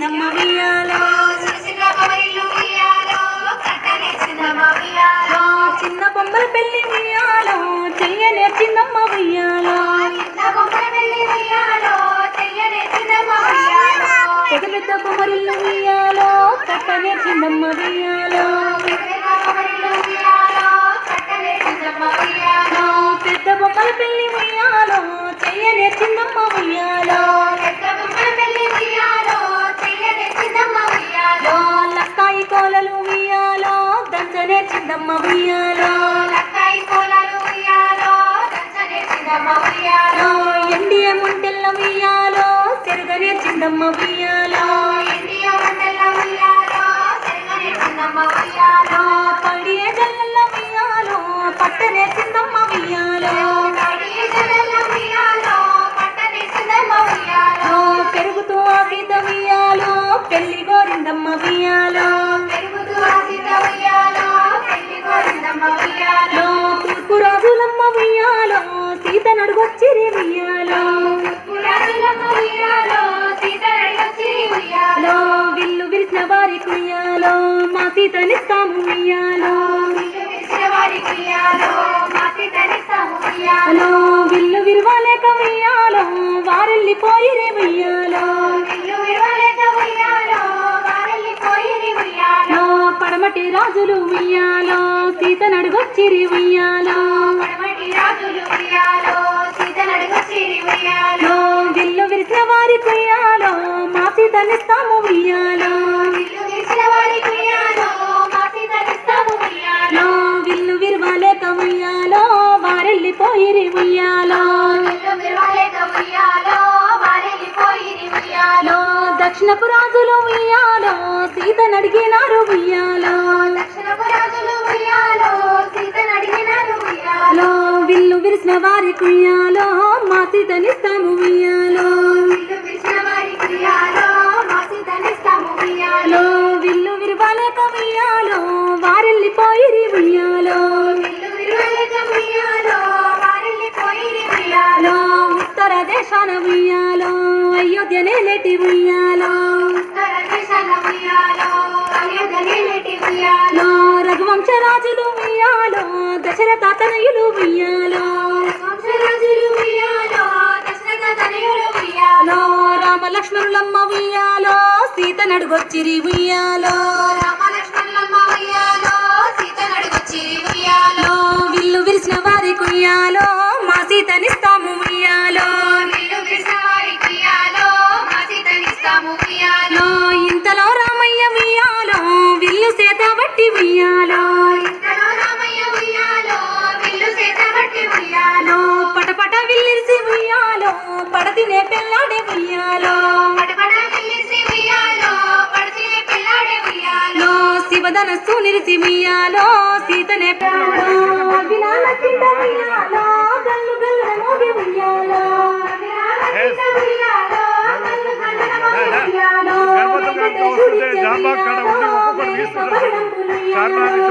చిన్నమ్మ ఉయ్యాలో చిన్న బొమ్మల పెళ్లి ఉయ్యాలో చెయ్యనే చిన్నమ్మ ఉయ్యాలో పెద్ద పెద్ద బొమ్మరిల్లు ఉయ్యాలో కట్టనే చిన్నమ్మ ఉయ్యాలో పెద్ద బొమ్మల పెళ్లి ఉయ్యాలో చెయ్యనే చిన్నమ్మ ఉయ్యాలో లక్కాయి కోలలు ఉయ్యాలో దంచనే చిన్నమ్మ ఉయ్యాలో ఎండియ ముంటెల్ల ఉయ్యాలో చెరుగనే చిన్నమ్మ ఉయ్యాలో పడియ జల్ల ఉయ్యాలో పట్టనే చిన్నమ్మ ఉయ్యాలో పెరుగుతూ ఆసీత ఉయ్యాలో పెళ్లి గోరిందమ్మ ఉయ్యాలో లో తూర్పు రాజులమ్మ ఉయ్యాలో సీత నడుగొచ్చిరి ఉయ్యాలో లో విల్లు విరిసిన వారి కుయ్యాలో మా సీతనిస్తాము ఉయ్యాలో లో విల్లు విరవాలేక ఉయ్యాలో వారెళ్ళిపోయిరే ఉయ్యాలో లో పడమటి రాజులు ఉయ్యాలో సీత నడుగొచ్చిరి ఉయ్యాలో లో విల్లు విరిసిన వారి కుయ్యాలో మా సీతనిస్తాము ఉయ్యాలో లో విల్లు విరవాలేక ఉయ్యాలో వారెళ్ళిపోయిరి ఉయ్యాలో లో దక్షిణపు రాజులు ఉయ్యాలో సీత నడిగినారు ఉయ్యాలో లో విల్లు విరిసిన వారి కుయ్యాలో మా సీతనిస్తాము ఉయ్యాలో లో విల్లు విరవాలేక ఉయ్యాలో వారెళ్ళిపోయిరి ఉయ్యాలో లో ఉత్తర దేశాన ఉయ్యాలో అయోధ్యనే లేటి ఉయ్యాలో లో రఘువంశ రాజులు ఉయ్యాలో దశరథ తనయులు ఉయ్యాలో లో రామ లక్ష్మణులమ్మ ఉయ్యాలో సీత నడుగొచ్చిరి ఉయ్యాలో లో విల్లు విరిసిన వారి కుయ్యాలో మా సీతనిస్తాము ఉయ్యాలో లో ఇంతలో రామయ్య ఉయ్యాలో విల్లు సేత బట్టి ఉయ్యాలో లో పటపట విల్లిరిసి ఉయ్యాలో పడతినే పెళ్ళాడే ఉయ్యాలో లో శివధనస్సు నిరిసి ఉయ్యాలో సీతనే వినాల కింద ఉయ్యాలో గల్లు గల్లు మోగి ఉయ్యాలో గణపతి గారికి వస్తుంటే జాంబాగ్ కాడ ఉండి ఒక్కొక్కటి తీసుకుంటారు చార్మినార్